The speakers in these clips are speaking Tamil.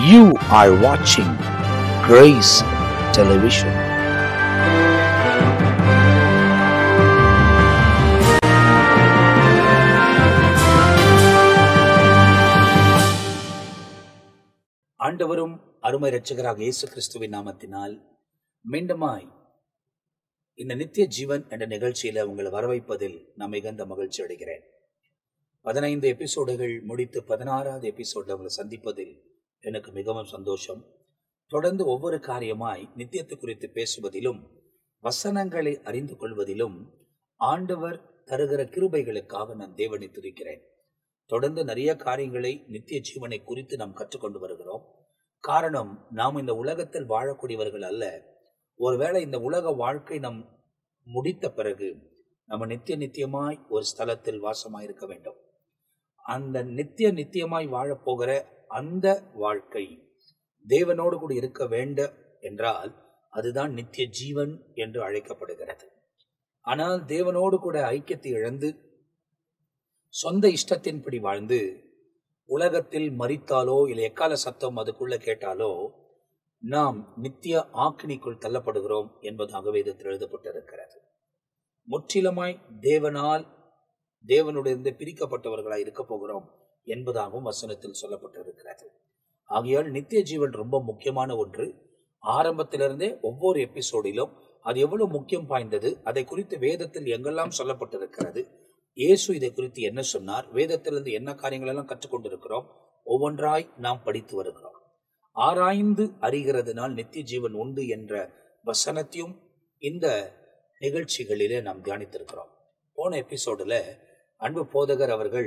You are watching Grace Television. ஆண்டவரும் அருமை இரட்சகராக இயேசு கிறிஸ்துவின் நாமத்தினால் மீண்டுமாய் இந்த நித்திய ஜீவன் என்ற நிகழ்ச்சியில உங்களை வரவைப்பதில் நான் மிகுந்த மகிழ்ச்சி அடைகிறேன் பதினைந்து எபிசோடுகள் முடித்து பதினாறாவது எபிசோட உங்களை சந்திப்பதில் எனக்கு மிகவும் சந்தோஷம் தொடர்ந்து ஒவ்வொரு காரியமாய் நித்தியத்தை குறித்து பேசுவதிலும் வசனங்களை அறிந்து கொள்வதிலும் ஆண்டவர் தருகிற கிருபைகளுக்காக நான் தேவனை துதிக்கிறேன் தொடர்ந்து நிறைய காரியங்களை நித்திய ஜீவனை குறித்து நாம் கற்றுக்கொண்டு வருகிறோம் காரணம் நாம் இந்த உலகத்தில் வாழக்கூடியவர்கள் அல்ல ஒருவேளை இந்த உலக வாழ்க்கை நம் முடித்த பிறகு நம்ம நித்திய நித்தியமாய் ஒரு ஸ்தலத்தில் வாசமாயிருக்க வேண்டும் அந்த நித்திய நித்தியமாய் வாழப்போகிற அந்த வாழ்க்கை தேவனோடு கூட இருக்க வேண்ட என்றால் அதுதான் நித்திய ஜீவன் என்று அழைக்கப்படுகிறது ஆனால் தேவனோடு கூட ஐக்கியத்தை இழந்து சொந்த இஷ்டத்தின்படி வாழ்ந்து உலகத்தில் மறித்தாலோ இல்லை எக்கால சத்தம் அதுக்குள்ள கேட்டாலோ நாம் நித்திய ஆக்கினிக்குள் தள்ளப்படுகிறோம் என்பதாக வேதத்தில் எழுதப்பட்டிருக்கிறது முற்றிலுமாய் தேவனால் தேவனுடைய பிரிக்கப்பட்டவர்களாய் இருக்க போகிறோம் என்பதாகவும் வசனத்தில் சொல்லப்பட்டிருக்கிறது ஆகையால் நித்திய ஜீவன் ரொம்ப முக்கியமான ஒன்று ஆரம்பத்திலிருந்தே ஒவ்வொரு எபிசோடிலும் அது எவ்வளவு முக்கியம் பாய்ந்தது அதை குறித்து வேதத்தில் எங்கெல்லாம் சொல்லப்பட்டிருக்கிறது இயேசு இதை குறித்து என்ன சொன்னார் வேதத்திலிருந்து என்ன காரியங்கள் எல்லாம் கற்றுக்கொண்டிருக்கிறோம் ஒவ்வொன்றாய் நாம் படித்து வருகிறோம் ஆராய்ந்து அறிகிறதுனால் நித்திய ஜீவன் உண்டு என்ற வசனத்தையும் இந்த நிகழ்ச்சிகளிலே நாம் தியானித்திருக்கிறோம் போன எபிசோடுல அன்பு போதகர் அவர்கள்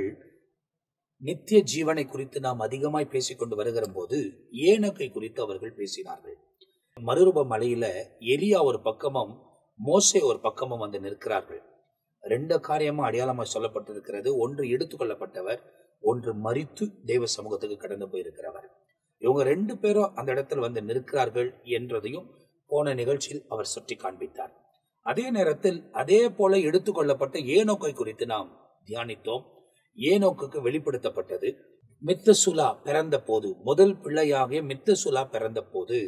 நித்திய ஜீவனை குறித்து நாம் அதிகமாய் பேசிக்கொண்டு வருகிற போது ஏனக்கை குறித்து அவர்கள் பேசினார்கள் மறுரூப மலையில எலியா ஒரு பக்கமும் மோசே ஒரு பக்கமும் வந்து நிற்கிறார்கள் ரெண்டு காரியமா அடையாளமா சொல்லப்பட்டிருக்கிறது ஒன்று எடுத்துக்கொள்ளப்பட்டவர் ஒன்று மறித்து தெய்வ சமூகத்துக்கு கடந்து போயிருக்கிறவர் இவங்க ரெண்டு பேரும் அந்த இடத்துல வந்து நிற்கிறார்கள் என்றதையும் போன நிகழ்ச்சியில் அவர் சுட்டி காண்பித்தார் அதே நேரத்தில் அதே போல எடுத்துக்கொள்ளப்பட்ட ஏனோக்கை குறித்து நாம் தியானித்தோம் ஏனோக்குக்கு வெளிப்படுத்தப்பட்டது மித்தசுலா பிறந்த போது முதல் பிள்ளையாகிய மித்தசுலா பிறந்த போது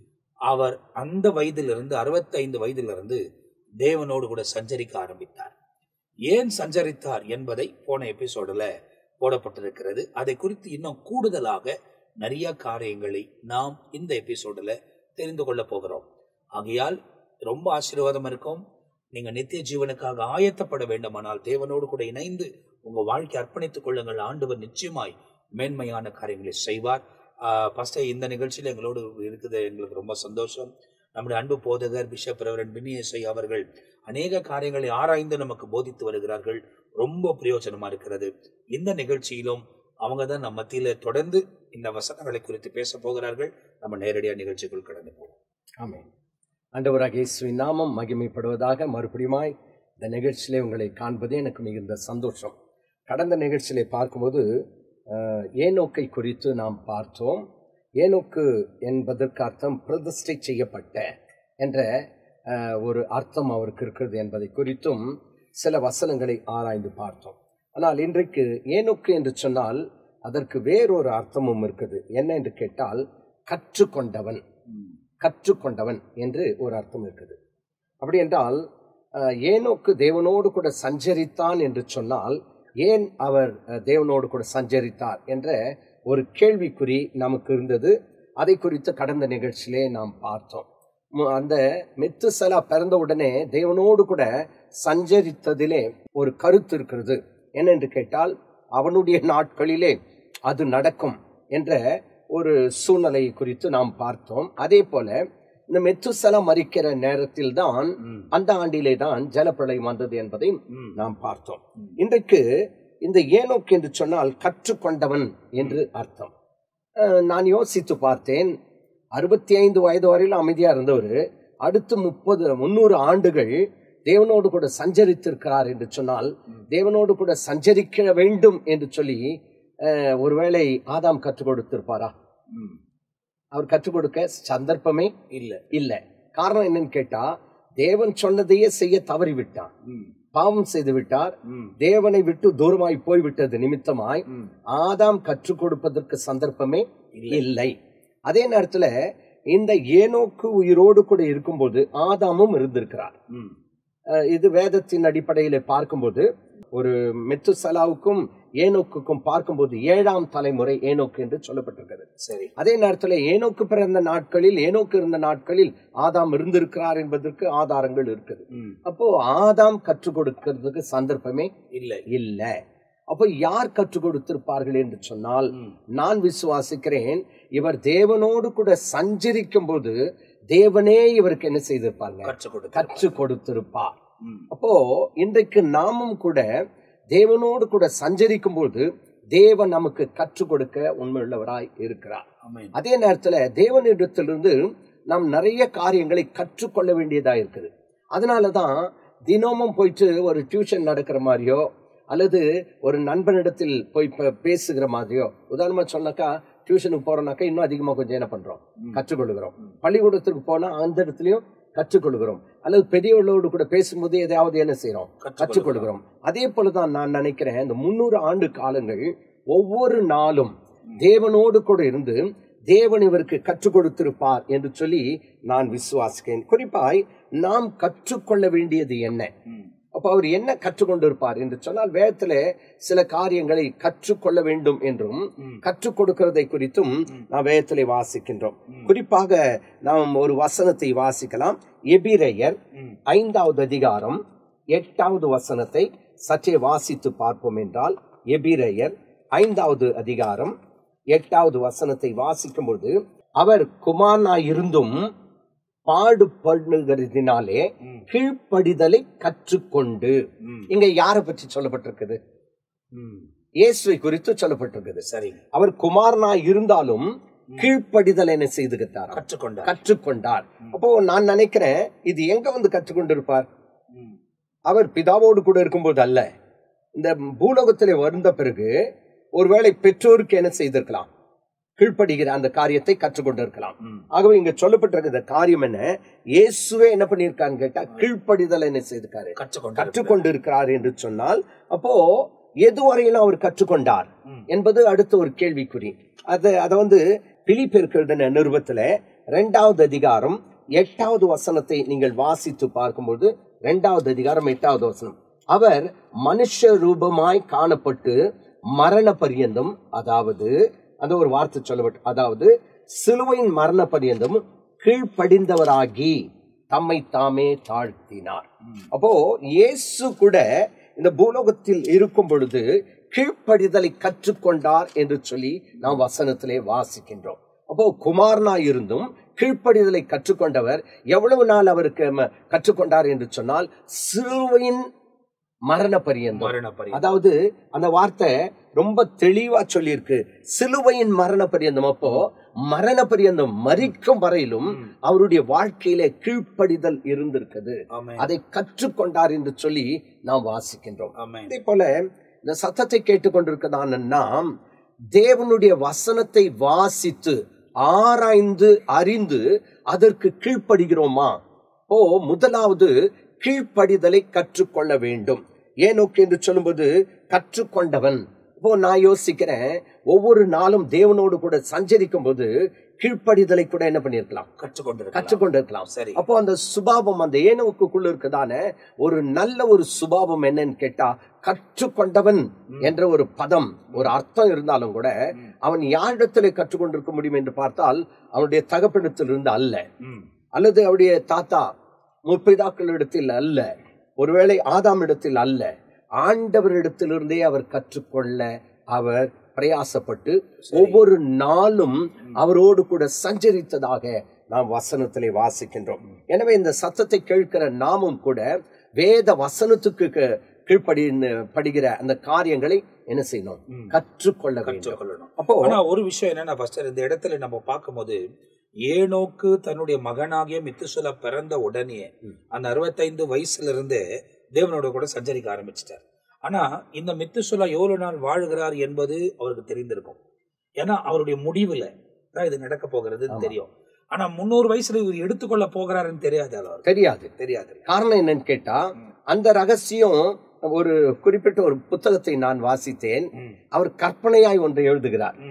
அவர் அந்த வயதிலிருந்து அறுபத்தைந்து வயதிலிருந்து தேவனோடு கூட சஞ்சரிக்க ஆரம்பித்தார் ஏன் சஞ்சரித்தார் என்பதை போன எபிசோடுல போடப்பட்டிருக்கிறது அதை குறித்து இன்னும் கூடுதலாக நிறைய காரியங்களை நாம் இந்த எபிசோடுல தெரிந்து கொள்ள போகிறோம் ஆகையால் ரொம்ப ஆசீர்வாதம் இருக்கும் நீங்க நித்திய ஜீவனுக்காக ஆயத்தப்பட வேண்டுமானால் தேவனோடு கூட இணைந்து உங்க வாழ்க்கை அர்ப்பணித்துக் கொள்ளுங்கள் ஆண்டவர் நிச்சயமாய் மேன்மையான காரியங்களை செய்வார் ஃபர்ஸ்ட் இந்த நிகழ்ச்சியில் எங்களோடு இருக்குது எங்களுக்கு ரொம்ப சந்தோஷம் நம்முடைய அன்பு போதகர் பிஷப் ரெவரன் பின்னியசை அவர்கள் அநேக காரியங்களை ஆராய்ந்து நமக்கு போதித்து வருகிறார்கள் ரொம்ப பிரயோஜனமா இருக்கிறது இந்த நிகழ்ச்சியிலும் அவங்க தான் நம்ம மத்தியில தொடர்ந்து இந்த வசனங்களை குறித்து பேச போகிறார்கள் நம்ம நேரடியாக நிகழ்ச்சிக்குள் கடந்து போவோம் ஆமென் ஆண்டவராக இயேசுவின் நாமம் மகிமைப்படுவதாக மறுபடியுமாய் இந்த நிகழ்ச்சியிலே உங்களை காண்பதே எனக்கு மிகுந்த சந்தோஷம் கடந்த நிகழ்ச்சியிலே பார்க்கும்போது அஹ், ஏனோக்கை குறித்து நாம் பார்த்தோம் ஏனோக்கு என்பதற்கு அர்த்தம் பிரதிஷ்டை செய்யப்பட்ட என்ற அஹ், ஒரு அர்த்தம் அவருக்கு இருக்கிறது என்பதை குறித்தும் சில வசனங்களை ஆராய்ந்து பார்த்தோம் ஆனால் இன்றைக்கு ஏனோக்கு என்று சொன்னால் அதற்கு வேறொரு அர்த்தமும் இருக்குது என்ன என்று கேட்டால் கற்றுக்கொண்டவன் கற்றுக்கொண்டவன் என்று ஒரு அர்த்தம் இருக்குது அப்படி என்றால் அஹ், ஏனோக்கு தேவனோடு கூட சஞ்சரித்தான் என்று சொன்னால் ஏன் அவர் அஹ், தேவனோடு கூட சஞ்சரித்தார் என்ற ஒரு கேள்விக்குறி நமக்கு இருந்தது அதை குறித்து கடந்த நிகழ்ச்சியிலே நாம் பார்த்தோம் மு- அந்த மெத்துசலா பிறந்த உடனே தேவனோடு கூட சஞ்சரித்ததிலே ஒரு கருத்து இருக்கிறது என்னென்று கேட்டால் அவனுடைய நாட்களிலே அது நடக்கும் என்ற ஒரு சூழ்நிலை குறித்து நாம் பார்த்தோம் அதே போல இந்த மெத்துசலா மறிக்கிற நேரத்தில் தான் அந்த ஆண்டிலே தான் ஜலப்பிரளயம் வந்தது என்பதை நாம் பார்த்தோம் இன்றைக்கு இந்த ஏனோக் என்று சொன்னால் கற்றுக்கொண்டவன் என்று அர்த்தம் அஹ், நான் யோசித்து பார்த்தேன் அறுபத்தி ஐந்து வயது வரையில் அமைதியா இருந்தவர் அடுத்து முப்பது முன்னூறு ஆண்டுகள் தேவனோடு கூட சஞ்சரித்திருக்கிறார் என்று சொன்னால் தேவனோடு கூட சஞ்சரிக்க வேண்டும் என்று சொல்லி அஹ், ஒருவேளை ஆதாம் கற்றுக் கொடுத்திருப்பாரா அவர் கற்றுக் கொடுக்க சந்தர்ப்பமே இல்ல இல்லை காரணம் என்னன்னு கேட்டா தேவன் சொன்னதையே செய்ய தவறிவிட்டான் பாவம் செய்து விட்டார் தேவனை விட்டு தூரமாய் போய்விட்டது நிமித்தமாய் ஆதாம் கற்றுக் கொடுப்பதற்கு சந்தர்ப்பமே இல்லை அதே நேரத்துல இந்த ஏனோக்கு உயிரோடு கூட இருக்கும்போது ஆதாமும் இருந்திருக்கிறார் ம். அஹ் இது வேதத்தின் அடிப்படையில பார்க்கும்போது ஒரு மெத்துசலாவுக்கும் ஏனோக்குக்கும் பார்க்கும்போது ஏழாம் தலைமுறை ஏனோக்கு என்று சொல்லப்பட்டிருக்கிறது சரி அதே நேரத்தில் ஏனோக்கு பிறந்த நாட்களில் ஏனோக்கு இருந்த நாட்களில் ஆதாம் இருந்திருக்கிறார் என்பதற்கு ஆதாரங்கள் இருக்குது ம். அப்போ ஆதாம் கற்றுக் கொடுக்கிறதுக்கு சந்தர்ப்பமே இல்லை இல்ல அப்போ யார் கற்றுக் கொடுத்திருப்பார்கள் என்று சொன்னால் ம். நான் விசுவாசிக்கிறேன் இவர் தேவனோடு கூட சஞ்சரிக்கும் போது தேவனே இவருக்கு என்ன செய்திருப்பாங்க கற்றுக் கொடுக்க கற்றுக் கொடுத்திருப்பார் ம். அப்போ இன்றைக்கு நாமும் கூட தேவனோடு கூட சஞ்சரிக்கும் போது தேவன் நமக்கு கற்றுக் கொடுக்க உண்மையுள்ளவராய் இருக்கிறார் ஆமென். அதே நேரத்துல தேவனிடத்திலிருந்து நாம் நிறைய காரியங்களை கற்றுக்கொள்ள வேண்டியதா இருக்குது அதனாலதான் தினமும் போயிட்டு ஒரு டியூஷன் நடக்கிற மாதிரியோ அல்லது ஒரு நண்பனிடத்தில் போய் ப- பேசுகிற மாதிரியோ உதாரணமா சொன்னாக்கா டியூஷனுக்கு போறோம்னாக்கா இன்னும் அதிகமா கொஞ்சம் என்ன பண்றோம் கற்றுக்கொள்கிறோம் பள்ளிக்கூடத்துக்கு போனா அந்த இடத்துலயும் கற்றுக்கொள்கிறோம் அல்லது பெரியவர்களோடு கூட பேசும்போது எதையாவது என்ன செய்யறோம் கற்றுக்கொள்கிறோம் அதே போலதான் நான் நினைக்கிறேன் இந்த முன்னூறு ஆண்டு காலங்கள் ஒவ்வொரு நாளும் தேவனோடு கூட இருந்து தேவன் இவருக்கு கற்றுக் கொடுத்திருப்பார் என்று சொல்லி நான் விசுவாசிக்கிறேன் குறிப்பாய் நாம் கற்றுக்கொள்ள வேண்டியது என்ன ம். அப்ப அவர் என்ன கற்றுக்கொண்டிருப்பார் என்று சொன்னால் வேதத்துல சில காரியங்களை கற்றுக்கொள்ள வேண்டும் என்றும் ம். கற்றுக் கொடுக்கிறதை குறித்தும் நாம் வேதத்திலே வாசிக்கின்றோம் குறிப்பாக நாம் ஒரு வசனத்தை வாசிக்கலாம் எபிரெயர் ம். ஐந்தாவது அதிகாரம் எட்டாவது வசனத்தை சற்றே வாசித்து பார்ப்போம் என்றால் எபிரெயர் ஐந்தாவது அதிகாரம் எட்டாவது வசனத்தை வாசிக்கும் பொழுது அவர் குமாரனாயிருந்தும் பாடுபடுகிறதினாலே ம். கீழ்ப்படிதலை கற்றுக்கொண்டு ம். இங்க யாரை பற்றி சொல்லப்பட்டிருக்குது ம். இயேசுவை குறித்து சொல்லப்பட்டிருக்குது சரி அவர் குமாரனாய் இருந்தாலும் கீழ்ப்படிதல் என்ன செய்துகிட்டார் கற்றுக்கொண்டார் கற்றுக்கொண்டார் அப்போ நான் நினைக்கிறேன் இது எங்க வந்து கற்றுக்கொண்டிருப்பார் ம். அவர் பிதாவோடு கூட இருக்கும்போது அல்ல இந்த பூலோகத்திலே வந்த பிறகு ஒருவேளை பெற்றோருக்கு என்ன செய்திருக்கலாம் கீழ்ப்படுகிற அந்த காரியத்தை கற்றுக்கொண்டிருக்கலாம் ம். ஆகவே இங்க சொல்லப்பட்டிருக்கிற காரியம் என்ன இயேசுவே என்ன பண்ணியிருக்கான்னு கேட்டா கீழ்ப்படிதல் என்ன செய்திருக்காரு கற்றுக்கொண்டார் கற்றுக்கொண்டு இருக்கிறார் என்று சொன்னால் அப்போ எதுவரையிலும் அவர் கற்றுக்கொண்டார் ம். என்பது அடுத்த ஒரு கேள்விக்குறி அது அதை வந்து பிலிப்பியருக்கு எழுதின நிருபத்துல இரண்டாவது அதிகாரம் எட்டாவது வசனத்தை நீங்கள் வாசித்து பார்க்கும்போது இரண்டாவது அதிகாரம் எட்டாவது வசனம் அவர் மனுஷ ரூபமாய் காணப்பட்டு மரண பரியந்தம் அதாவது அந்த ஒரு வார்த்தை சொல்லப்பட்டு அதாவது சிலுவையின் மரண பரியந்தம் கீழ்ப்படிந்தவராகி தம்மை தாமே தாழ்த்தினார் அப்போ இயேசு கூட இந்த பூலோகத்தில் இருக்கும் பொழுது கீழ்ப்படிதலை கற்றுக்கொண்டார் என்று சொல்லி நாம் வசனத்திலே வாசிக்கின்றோம் அப்போ குமாரனா இருந்தும் கீழ்ப்படிதலை கற்றுக்கொண்டவர் எவ்வளவு நாள் அவருக்கு ம- கற்றுக்கொண்டார் என்று சொன்னால் சிலுவையின் மரண பரியந்தம் மரண பரி அதாவது அந்த வார்த்தை ரொம்ப தெளிவா சொல்லியிருக்கு சிலுவையின் மரண பரியந்தம் அப்போ மரண பரியந்தம் மறிக்கும் வரையிலும் அவருடைய வாழ்க்கையில கீழ்ப்படிதல் இருந்திருக்குது ஆமென் அதை கற்றுக்கொண்டார் என்று சொல்லி நாம் வாசிக்கின்றோம் ஆமென் அதே போல இந்த சத்தத்தை கேட்டுக்கொண்டிருக்கதான நாம் தேவனுடைய வசனத்தை வாசித்து ஆராய்ந்து அறிந்து அதற்கு கீழ்ப்படுகிறோமா ஓ முதலாவது கீழ்ப்படிதலை கற்றுக்கொள்ள வேண்டும் ஏனோக்கு என்று சொல்லும்போது கற்றுக்கொண்டவன் இப்போ நான் யோசிக்கிறேன் ஒவ்வொரு நாளும் தேவனோடு கூட சஞ்சரிக்கும் போது கீழ்ப்படிதலை கூட என்ன பண்ணிருக்கலாம் கற்றுக்கொண்டிருக்கலாம் கற்றுக்கொண்டிருக்கலாம் சரி அப்போ அந்த சுபாவம் அந்த ஏனோக்குள்ள இருக்கதான ஒரு நல்ல ஒரு சுபாவம் என்னன்னு கேட்டா கற்றுக்கொண்டவன் என்ற ஒரு பதம் ஒரு அர்த்தம் இருந்தாலும் கூட அவன் யாரிடத்துல கற்றுக்கொண்டிருக்க முடியும் என்று பார்த்தால் அவனுடைய தகப்பனிடத்திலிருந்து அல்ல ம். அல்லது அவருடைய தாத்தா முற்பிதாக்களிடத்தில் அல்ல ஒருவேளை ஆதாமிடத்தில் அல்ல ஆண்டவரிடத்திலிருந்தே அவர் கற்றுக்கொள்ள அவர் பிரயாசப்பட்டு ஒவ்வொரு நாளும் அவரோடு கூட சஞ்சரித்ததாக நாம் வசனத்திலே வாசிக்கின்றோம் எனவே இந்த சத்தத்தை கேட்கிற நாமும் கூட வேத வசனத்துக்கு க- கீழ்ப்படி படுகிற அந்த காரியங்களை என்ன செய்யணும் ம். கற்றுக்கொள்ள வேண்டும் கற்றுக்கொள்ளணும் அப்போ ஆனா ஒரு விஷயம் என்னன்னா ஃபர்ஸ்ட் இந்த இடத்துல நம்ம பார்க்கும்போது ஏனோக்கு தன்னுடைய மகனாகிய மித்துசுல பிறந்த உடனே அந்த அறுபத்தைந்து வயசுல இருந்தே தேவனோட கூட சஞ்சரிக்க ஆரம்பிச்சிட்டார் ஆனா இந்த மித்துசுலா எவ்வளவு நாள் வாழுகிறார் என்பது அவருக்கு தெரிந்திருக்கும் ஏன்னா அவருடைய முடிவுல தான் இது நடக்க போகிறதுன்னு தெரியும் ஆனா முன்னூறு வயசுல இவர் எடுத்துக்கொள்ள போகிறாருன்னு தெரியாது அவருக்கு தெரியாது தெரியாது காரணம் என்னன்னு கேட்டா அந்த ரகசியம் ஒரு குறிப்பிட்ட ஒரு புத்தகத்தை நான் வாசித்தேன் ம், அவர் கற்பனையாய் ஒன்றை எழுதுகிறார் ம்,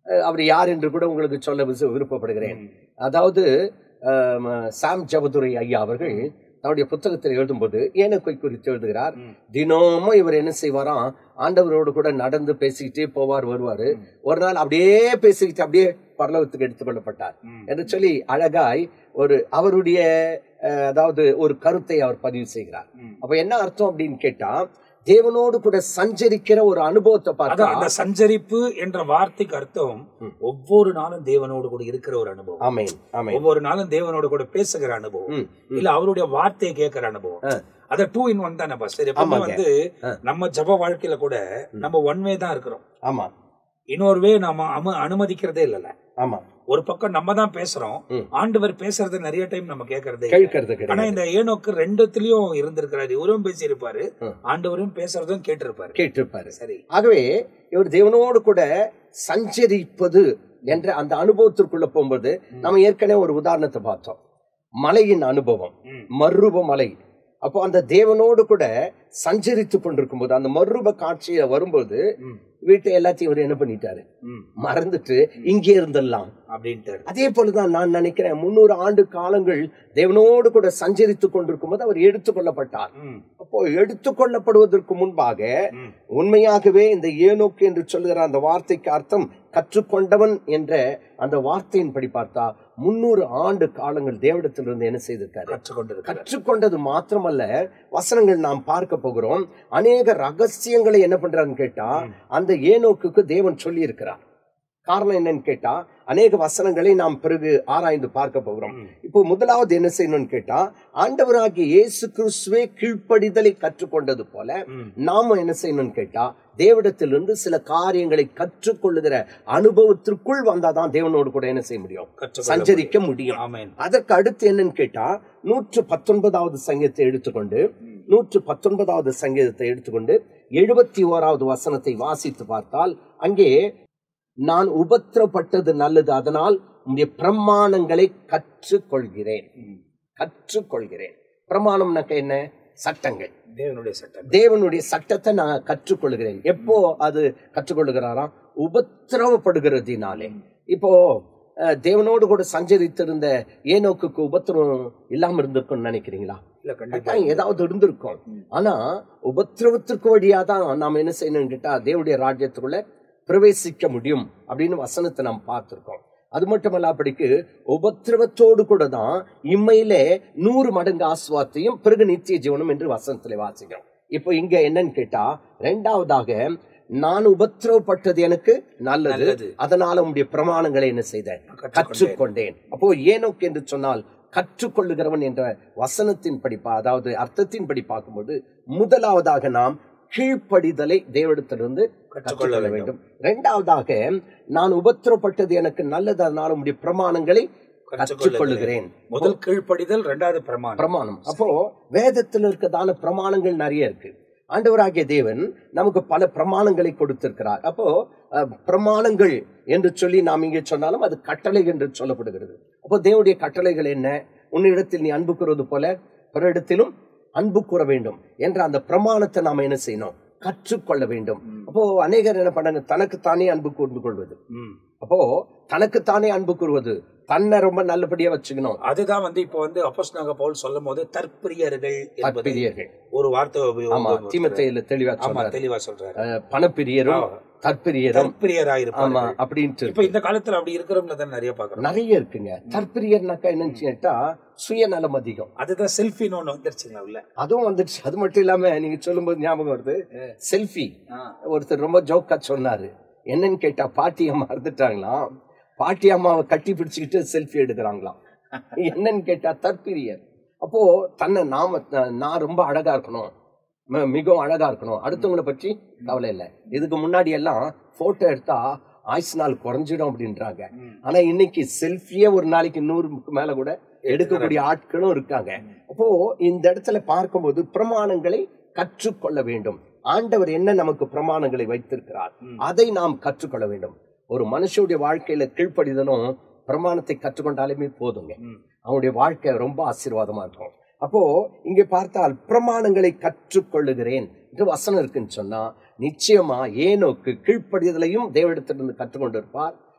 அஹ், அவர் யார் என்று கூட உங்களுக்கு சொல்ல விசு- விருப்பப்படுகிறேன் அதாவது ஆம், சாம் ஜபதுரை ஐயா அவர்கள் தன்னுடைய புத்தகத்தில் எழுதும்போது ஏனக்கை குறித்து எழுதுகிறார் ம். தினமும் இவர் என்ன செய்வாராம் ஆண்டவரோடு கூட நடந்து பேசிக்கிட்டே போவார் வருவாரு ஒரு நாள் அப்படியே பேசிக்கிட்டு அப்படியே பரலோகத்துக்கு எடுத்துக் கொள்ளப்பட்டார் ம். என்று சொல்லி அழகாய் ஒரு அவருடைய அஹ், அதாவது ஒரு கருத்தை அவர் பதிவு செய்கிறார் ம். அப்ப என்ன அர்த்தம் அப்படின்னு கேட்டா தேவனோடு கூட சஞ்சரிக்கிற ஒரு அனுபவத்தை அதான் பார்த்தா அந்த சஞ்சரிப்பு என்ற வார்த்தைக்கு அர்த்தம் ம். ஒவ்வொரு நாளும் தேவனோடு கூட இருக்கிற ஒரு அனுபவம் ஆமென் ஆமென் ஒவ்வொரு நாளும் தேவனோட கூட பேசுகிற அனுபவம் ம், ம். இல்ல அவருடைய வார்த்தையை கேட்கிற அனுபவம் ஆ. அத டூ இன் ஒன் தானே பாஸ்டர் எப்பவுமே ஆமாங்க. வந்து ஆ. நம்ம ஜப வாழ்க்கையில கூட நம்ம ஒன் வே தான் இருக்கிறோம் ஆமா இன்னொரு வே நாம அம அனுமதிக்கிறதே இல்லைல்ல ஆமா ஒரு பக்கம் நம்ம தான் பேசுறோம் ம். ஆண்டவர் பேசுறது நிறைய டைம் நம்ம கேட்கறதே இல்ல. கேட்கறது ஆனா கிடையாது இந்த ஏனோக்கு ரெண்டுத்துலயும் இருந்திருக்கிறாரு இவரும் பேசியிருப்பாரு ம். ஆண்டவரும் பேசுறதும் கேட்டிருப்பாரு கேட்டிருப்பாரு சரி ஆகவே இவர் தேவனோடு கூட சஞ்சரிப்பது என்ற அந்த அனுபவத்திற்குள்ள போகும்போது நம்ம ஏற்கனவே ஒரு உதாரணத்தை பார்த்தோம் மலையின் அனுபவம் ம். மர்ருப மலை அப்போ அந்த தேவனோடு கூட சஞ்சரித்து கொண்டிருக்கும் போது அந்த மர்ருப காட்சியில வரும்போது ம். வீட்டை எல்லாத்தையும் இவர் என்ன பண்ணிட்டாரு ம். மறந்துட்டு இங்கே இருந்துடலாம் அப்படின்ட்டு அதே போலதான் நான் நினைக்கிறேன் முன்னூறு ஆண்டு காலங்கள் தேவனோடு கூட சஞ்சரித்து கொண்டிருக்கும் போது அவர் எடுத்துக்கொள்ளப்பட்டார் ம். அப்போ எடுத்துக்கொள்ளப்படுவதற்கு முன்பாக ம். உண்மையாகவே இந்த ஏனோக்கு என்று சொல்லுகிற அந்த வார்த்தைக்கு அர்த்தம் கற்றுக்கொண்டவன் என்ற அந்த வார்த்தையின்படி பார்த்தா முன்னூறு ஆண்டு காலங்கள் தேவடத்திலிருந்து என்ன செய்திருக்காரு கற்றுக்கொண்டிருக்கிறார் கற்றுக்கொண்டது மாத்திரமல்ல வசனங்கள் நாம் பார்க்க போகிறோம் அநேக ரகசியங்களை என்ன பண்றாருன்னு கேட்டா அந்த ஏனோக்குக்கு தேவன் சொல்லி இருக்கிறார் காரணம் என்னன்னு கேட்டா அநேக வசனங்களை நாம் பிறகு ஆராய்ந்து பார்க்க போகிறோம் ம். இப்போ முதலாவது என்ன செய்யணும்னு கேட்டா ஆண்டவராகிய இயேசு கிறிஸ்துவே கீழ்ப்படிதலை கற்றுக்கொண்டது போல ம். நாம என்ன செய்யணும்னு கேட்டா தேவடத்திலிருந்து சில காரியங்களை கற்றுக்கொள்ளுகிற அனுபவத்திற்குள் வந்தாதான் தேவனோடு கூட என்ன செய்ய முடியும் கற்றுக்கொள்ள சஞ்சரிக்க முடியும் ஆமென் அதற்கு அடுத்து என்னன்னு கேட்டா நூற்று பத்தொன்பதாவது சங்கீதத்தை எடுத்துக்கொண்டு நூற்று பத்தொன்பதாவது சங்கீதத்தை எடுத்துக்கொண்டு எழுபத்தி ஓராவது வசனத்தை வாசித்து பார்த்தால் அங்கே நான் உபத்திரப்பட்டது நல்லது அதனால் உம்முடைய பிரமாணங்களை கற்றுக்கொள்கிறேன் ம். கற்றுக்கொள்கிறேன் பிரமாணம்னாக்க என்ன சட்டங்கள் தேவனுடைய சட்டம் தேவனுடைய சட்டத்தை நான் கற்றுக்கொள்கிறேன் எப்போ அது கற்றுக்கொள்கிறாராம் உபத்திரவப்படுகிறதினாலே இப்போ அஹ், தேவனோடு கூட சஞ்சரித்திருந்த ஏனோக்குக்கு உபத்திரம் இல்லாம இருந்திருக்கும்னு நினைக்கிறீங்களா இல்ல கண்டிப்பா கட்டாயம் ஏதாவது இருந்திருக்கும் ஆனா உபத்திரவத்திற்கு வழியா தான் நாம் என்ன செய்யணும்னு கேட்டா தேவனுடைய ராஜ்யத்துக்குள்ள பிரவேசிக்க முடியும் அப்படின்னு வசனத்தை நாம் பார்த்திருக்கோம் அது மட்டுமல்ல அப்படிக்கு உபத்திரவத்தோடு கூட தான் இம்மையிலே நூறு மடங்கு ஆசுவாத்தையும் பிறகு நித்திய ஜீவனம் என்று வசனத்திலே வாசிக்கிறோம் இப்போ இங்க என்னன்னு கேட்டா ரெண்டாவதாக நான் உபத்திரவப்பட்டது எனக்கு நல்லது நல்லது. அதனால உங்களுடைய பிரமாணங்களை என்ன செய்தேன் கற்றுக்கொண்டேன். கற்றுக்கொண்டேன் அப்போ ஏனோக்கு என்று சொன்னால் கற்றுக்கொள்ளுகிறவன் என்ற வசனத்தின் படிப்பா அதாவது அர்த்தத்தின் படி பார்க்கும்போது முதலாவதாக நாம் கீழ்ப்படிதலை தேவனிடத்திலிருந்து கற்றுக்கொள்ள வேண்டும் இரண்டாவதாக நான் உபத்திரப்பட்டது எனக்கு நல்லது அதனால உடைய பிரமாணங்களை கற்றுக்கொள்ளுகிறேன் முதல் கீழ்ப்படிதல் ரெண்டாவது பிரமாணம் பிரமாணம் அப்போ வேதத்தில் இருக்கிறதான பிரமாணங்கள் நிறைய இருக்கு ஆண்டவராகிய தேவன் நமக்கு பல பிரமாணங்களை கொடுத்திருக்கிறார் அப்போ அஹ், பிரமாணங்கள் என்று சொல்லி நாம் இங்கே சொன்னாலும் அது கட்டளை என்று சொல்லப்படுகிறது அப்போ தேவனுடைய கட்டளைகள் என்ன உன்னிடத்தில் நீ அன்பு கூறுவது போல பிறரிடத்திலும் அன்பு கூற வேண்டும் என்ற அந்த பிரமாணத்தை நாம என்ன செய்யணும் கற்றுக்கொள்ள வேண்டும் அப்போ அநேகர் என்ன பண்ணாங்க தனக்குத்தானே அன்பு கூர்ந்து கொள்வது ம். அப்போ தனக்குத்தானே அன்பு கூறுவது தன்னை ரொம்ப நல்லபடியா வச்சுக்கணும் அதுதான் வந்து இப்போ வந்து அப்போஸ்தலனாக பவுல் சொல்லும் போது தற்பிரியர்கள் என்பது தற்பிரியர்கள் ஒரு வார்த்தை ஆமா உபயோகம் தீமத்தையில தெளிவா ஆமா சொல்றாரு தெளிவா சொல்றாரு அஹ், பணப்பிரியரும் ஆ. தற்பிரியரும் ஆமா தற்பிரியராயிருப்பாங்க அப்படின்ட்டு இப்ப இந்த காலத்துல அப்படி இருக்கிறவங்கள தான் நிறைய பாக்குறோம் நிறைய இருக்குங்க தற்பிரியர்னாக்கா என்னன்னு கேட்டா சுயநலம் அதிகம் அதுதான் செல்ஃபின்னு ஒண்ணு வந்துருச்சுங்களா உள்ள அதுவும் வந்துடுச்சு அது மட்டும் இல்லாம நீங்க சொல்லும்போது ஞாபகம் வருது செல்ஃபி ஆ. ஒருத்தர் ரொம்ப ஜோக்கா சொன்னாரு என்னன்னு கேட்டா பாட்டி அம்மா இருந்துட்டாங்களாம் பாட்டி அம்மாவை கட்டி பிடிச்சுக்கிட்டு செல்ஃபி எடுக்கிறாங்களாம் என்னன்னு கேட்டா தற்பிரியர் அப்போ தன்னை நாம நான் ரொம்ப அழகா இருக்கணும் ம- மிகவும் அழகா இருக்கணும் அடுத்தவங்களை பற்றி கவலை இல்லை இதுக்கு முன்னாடி எல்லாம் போட்டோ எடுத்தா ஆயுசு நாள் குறைஞ்சிடும் அப்படின்றாங்க ம். ஆனா இன்னைக்கு செல்ஃபியே ஒரு நாளைக்கு நூறுக்கு மேல கூட எடுக்கக்கூடிய ஆட்களும் இருக்காங்க அப்போ இந்த இடத்துல பார்க்கும்போது பிரமாணங்களை கற்றுக்கொள்ள வேண்டும் ஆண்டவர் என்ன நமக்கு பிரமாணங்களை வைத்திருக்கிறார் அதை நாம் கற்றுக்கொள்ள வேண்டும் ஒரு மனுஷனுடைய வாழ்க்கையில கீழ்ப்படிதலும் பிரமாணத்தை கற்றுக்கொண்டாலுமே போதுங்க ம். அவனுடைய வாழ்க்கை ரொம்ப ஆசீர்வாதமா இருக்கும் அப்போ இங்கே பார்த்தால் பிரமாணங்களை கற்றுக்கொள்ளுகிறேன் என்று வசனம் இருக்குன்னு சொன்னா நிச்சயமா ஏனோக்கு கீழ்ப்படிதலையும் தேவனிடத்திலிருந்து கற்றுக்கொண்டிருப்பார்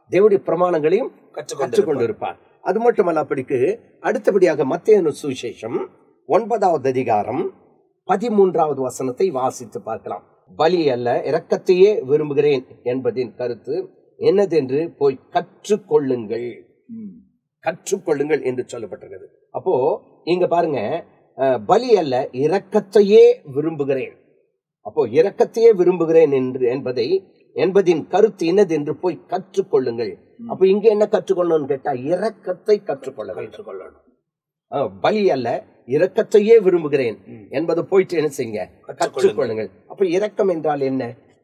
தேவனுடைய பிரமாணங்களையும் கற்றுக்கொண்டு கற்றுக்கொண்டு இருப்பார் அது மட்டுமல்ல அப்படிக்கு அடுத்தபடியாக மத்திய சுவிசேஷம் ஒன்பதாவது அதிகாரம் பதிமூன்றாவது வசனத்தை வாசித்து பார்க்கலாம் பலி அல்ல இரக்கத்தையே விரும்புகிறேன் என்பதின் கருத்து என்னதென்று போய் கற்றுக்கொள்ளுங்கள் ம். கற்றுக்கொள்ளுங்கள் என்று சொல்லப்பட்டிருக்கிறது அப்போ இங்க பாருங்க அஹ், பலி அல்ல இரக்கத்தையே விரும்புகிறேன் அப்போ இரக்கத்தையே விரும்புகிறேன் என்று என்பதை என்பதின் கருத்து என்னது என்று போய் கற்றுக்கொள்ளுங்கள் அப்போ இங்க என்ன கற்றுக்கொள்ளணும்னு கேட்டா இரக்கத்தை கற்றுக்கொள்ள வேண்டும் கற்றுக்கொள்ளணும் அஹ், பலி அல்ல இரக்கத்தையே விரும்புகிறேன் ம். என்பதை போயிட்டு என்ன செய்யுங்க கற்றுக்கொள்ளுங்கள் அப்ப இரக்கம் என்றால் என்ன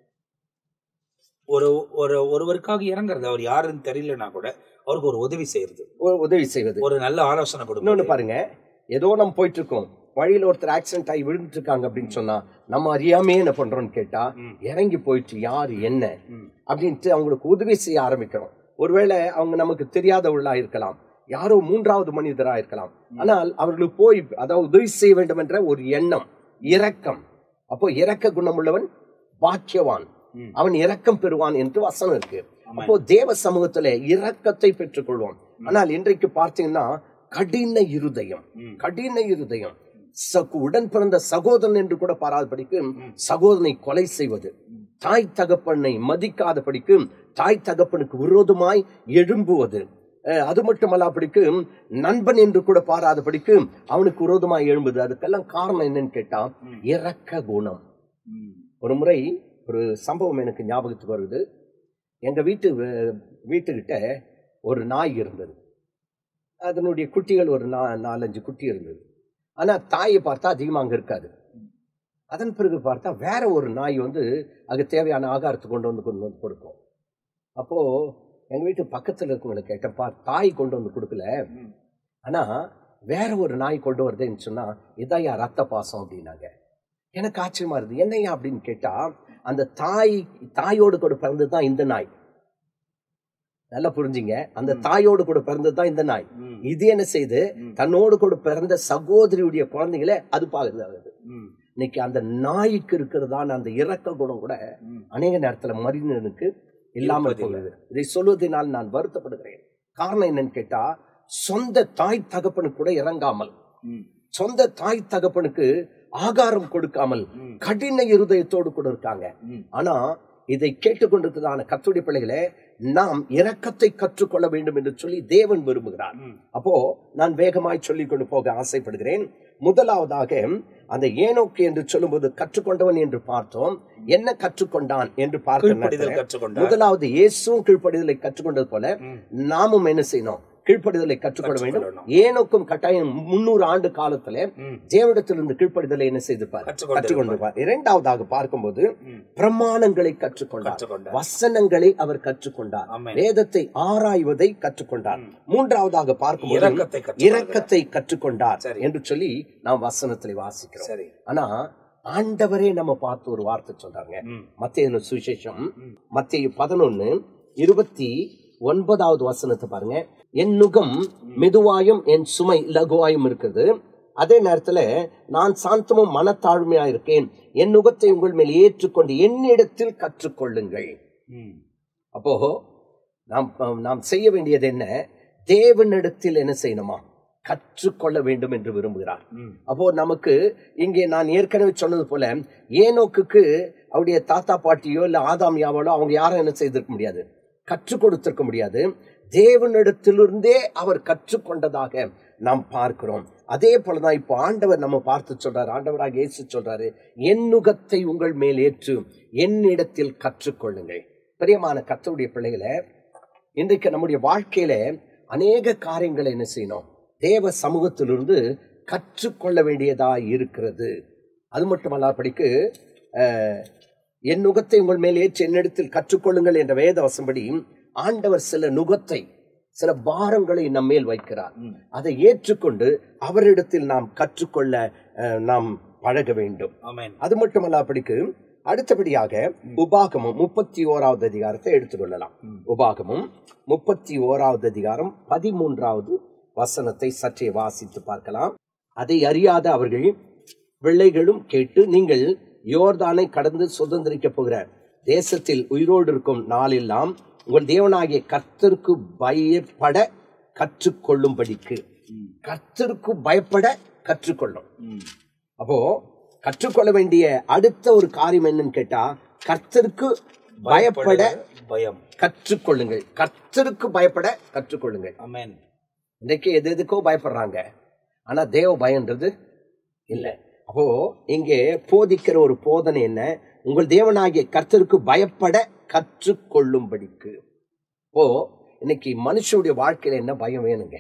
ஒரு ஒரு ஒருவருக்காக இறங்குறது அவர் யாருன்னு தெரியலனா கூட அவருக்கு ஒரு உதவி செய்யறது ஒரு உதவி செய்வது ஒரு நல்ல ஆலோசனை இன்னொன்னு கொடுக்கணும் பாருங்க ஏதோ நம்ம போயிட்டு இருக்கோம் வழியில ஒருத்தர் ஆக்சிடென்ட் ஆகி விழுந்துட்டு இருக்காங்க அப்படின்னு சொன்னா நம்ம அறியாமே என்ன பண்றோம்னு கேட்டா ம். இறங்கி போயிட்டு யாரு என்ன ம். அப்படின்ட்டு அவங்களுக்கு உதவி செய்ய ஆரம்பிக்கிறோம் ஒருவேளை அவங்க நமக்கு தெரியாதவர்களா இருக்கலாம் யாரோ மூன்றாவது மனிதரா இருக்கலாம் ஆனால் அவர்களுக்கு போய் அதாவது உதவி செய்ய வேண்டும் என்ற ஒரு எண்ணம் இரக்கம் அப்போ இரக்க குணமுள்ளவன் பாக்கியவான் ம். அவன் இரக்கம் பெறுவான் என்று வசனம் இருக்கு ஆமாம். அப்போ தேவ சமூகத்துல இரக்கத்தை பெற்றுக்கொள்வோம் ஆனால் இன்றைக்கு பார்த்தீங்கன்னா கடின இருதயம் ம். கடின இருதயம் சகு- உடன் பிறந்த சகோதரன் என்று கூட பாராதபடிக்கு சகோதரனை கொலை செய்வது தாய் தகப்பனை மதிக்காதபடிக்கு தாய் தகப்பனுக்கு விரோதமாய் எழும்புவது அஹ், அது மட்டுமல்ல அப்படிக்கு நண்பன் என்று கூட பாராதபடிக்கு அவனுக்கு விரோதமாய் எழும்புது அதுக்கெல்லாம் காரணம் என்னன்னு கேட்டா இரக்க குணம் ம். ஒரு முறை ஒரு சம்பவம் எனக்கு ஞாபகத்துக்கு வருது எங்க வீட்டு வே- வீட்டுக்கிட்ட ஒரு நாய் இருந்தது அதனுடைய குட்டிகள் ஒரு நா நாலஞ்சு குட்டி இருந்தது ஆனா தாயை பார்த்தா அதிகமா அங்க இருக்காது அதன் பிறகு பார்த்தா வேற ஒரு நாய் வந்து அதுக்கு தேவையான ஆகாரத்தை கொண்டு வந்து கொண்டு வந்து கொடுக்கும் அப்போ எங்க வீட்டு பக்கத்துல இருக்கவங்களை கேட்டப்பா தாய் கொண்டு வந்து கொடுக்கல ம். ஆனா வேற ஒரு நாய் கொண்டு வருதுன்னு சொன்னா இதையா ரத்த பாசம் அப்படின்னாங்க எனக்கு ஆச்சரியமா இருந்தது என்னையா அப்படின்னு கேட்டா அந்த தாய் தாயோடு கூட பிறந்தது தான் இந்த நாய் நல்லா புரிஞ்சுங்க அந்த தாயோடு கூட பிறந்தது தான் இந்த நாய் ம். இது என்ன செய்து ம். தன்னோடு கூட பிறந்த சகோதரியுடைய குழந்தைகளை அது பாக்குது ம். இன்னைக்கு அந்த நாய்க்கு இருக்கிறதான அந்த இரக்க குணம் கூட ம். அநேக நேரத்துல மனிதனுக்கு இல்லாமல் இருப்பதில்லை. போகுது இதை சொல்வதனால் நான் வருத்தப்படுகிறேன் காரணம் என்னன்னு கேட்டா சொந்த தாய் தகப்பனுக்கு கூட இறங்காமல் ம். சொந்த தாய் தகப்பனுக்கு ஆகாரம் கொடுக்காமல் ம். கடின இருதயத்தோடு கூட இருக்காங்க ம். ஆனா இதை கேட்டுக்கொண்டிருக்கிறதான கத்துடைய பிள்ளைகளே நாம் இரக்கத்தை கற்றுக்கொள்ள வேண்டும் என்று சொல்லி தேவன் விரும்புகிறார் ம். அப்போ நான் வேகமாய் சொல்லிக் கொண்டு போக ஆசைப்படுகிறேன் முதலாவதாக அந்த ஏனோக்கு என்று சொல்லும்போது கற்றுக்கொண்டவன் என்று பார்த்தோம் என்ன கற்றுக்கொண்டான் என்று பார்க்க கீழ்ப்படிதல் நேரத்துல கற்றுக்கொண்டார் முதலாவது இயேசுவும் கீழ்ப்படிதலை கற்றுக்கொண்டது போல ம். நாமும் என்ன செய்யணும் கீழ்ப்படிதலை கற்றுக்கொள்ள வேண்டும் கற்றுக்கொள்ளணும். ஏனோக்கும் கட்டாயம் முன்னூறு ஆண்டு காலத்துல ம். தேவனிடத்திலிருந்து கீழ்ப்படிதலை என்ன செய்திருப்பார் கற்றுக்கொண்டிருப்பார். கற்றுக்கொண்டிருப்பார் இரண்டாவதாக பார்க்கும்போது ம். பிரமாணங்களை கற்றுக்கொண்டார் கற்றுக்கொண்டார் வசனங்களை அவர் கற்றுக்கொண்டார் ஆமென். வேதத்தை ஆராய்வதை கற்றுக்கொண்டார் ம். மூன்றாவதாக பார்க்கும்போது இரக்கத்தை கற்றுக்கொண்டார். இரக்கத்தை கற்றுக்கொண்டார் சரி. என்று சொல்லி நாம் வசனத்தில் வாசிக்கிறோம் சரி ஆனா ஆண்டவரே நம்ம பார்த்து ஒரு வார்த்தை சொல்றாங்க ம். மத்திய சுவிசேஷம் ம். மத்திய பதினொன்னு இருபத்தி ஒன்பதாவது வசனத்தை பாருங்க என் நுகம் மெதுவாயும் என் சுமை லகுவாயும் இருக்குது அதே நேரத்துல நான் சாந்தமும் மனத்தாழ்மையா இருக்கேன் என் நுகத்தை உங்கள் மேல் ஏற்றுக்கொண்டு என்னிடத்தில் கற்றுக்கொள்ளுங்கள் ம். அப்போ நாம் நாம் செய்ய வேண்டியது என்ன தேவனிடத்தில் என்ன செய்யணுமா கற்றுக்கொள்ள வேண்டும் என்று விரும்புகிறார் ம். அப்போ நமக்கு இங்கே நான் ஏற்கனவே சொன்னது போல ஏனோக்குக்கு அவருடைய தாத்தா பாட்டியோ இல்ல ஆதாம் யாவலோ அவங்க யாரும் என்ன செய்திருக்க முடியாது கற்றுக் கொடுத்திருக்க முடியாது தேவனிடத்திலிருந்தே அவர் கற்றுக்கொண்டதாக நாம் பார்க்கிறோம் அதே போலதான் இப்போ ஆண்டவர் நம்ம பார்த்து சொல்றாரு ஆண்டவராக இயேசு சொல்றாரு என் நுகத்தை உங்கள் மேல் ஏற்று என்னிடத்தில் கற்றுக்கொள்ளுங்கள் பிரியமான கர்த்தருடைய பிள்ளைகளை இன்றைக்கு நம்முடைய வாழ்க்கையில அநேக காரியங்களை என்ன செய்யணும் தேவ சமூகத்திலிருந்து கற்றுக்கொள்ள வேண்டியதா இருக்கிறது அது மட்டுமல்ல படிக்கு அஹ், என் நுகத்தை உங்கள் மேல் ஏற்று என்னிடத்தில் கற்றுக்கொள்ளுங்கள் என்ற வேத வசம்படி ஆண்டவர் சில நுகத்தை சில பாரங்களை நம்ம மேல் வைக்கிறார் ம். அதை ஏற்றுக்கொண்டு அவரிடத்தில் நாம் கற்றுக்கொள்ள அஹ், நாம் பழக வேண்டும் ஆமென் அது மட்டுமல்ல அப்படிக்கு அடுத்தபடியாக உபாகமம் முப்பத்தி ஓராவது அதிகாரத்தை எடுத்துக்கொள்ளலாம் ம். உபாகமம் முப்பத்தி ஓராவது அதிகாரம் பதிமூன்றாவது வசனத்தை சற்றே வாசித்து பார்க்கலாம் அதை அறியாத அவர்கள் பிள்ளைகளும் கேட்டு நீங்கள் யோர்தானை கடந்து சுதந்திரிக்க போகிற தேசத்தில் உயிரோடு இருக்கும் நாளெல்லாம் உங்கள் தேவனாகிய கர்த்தருக்கு பயப்பட கற்றுக்கொள்ளும்படிக்கு ம். கர்த்தருக்கு பயப்பட கற்றுக்கொள்ளும் ம். அப்போ கற்றுக்கொள்ள வேண்டிய அடுத்த ஒரு காரியம் என்னன்னு கேட்டா கர்த்தருக்கு பயப்பட பயம் கற்றுக்கொள்ளுங்கள் கர்த்தருக்கு பயப்பட கற்றுக்கொள்ளுங்கள் அமேன் இன்றைக்கு எது எதுக்கோ பயப்படுறாங்க ஆனா தேவ பயன்றது இல்லை அப்போ இங்கே போதிக்கிற ஒரு போதனை என்ன உங்கள் தேவனாகிய கர்த்தருக்கு பயப்பட கற்றுக்கொள்ளும்படிக்கு ஓ இன்னைக்கு மனுஷனுடைய வாழ்க்கையில என்ன பயம் வேணுங்க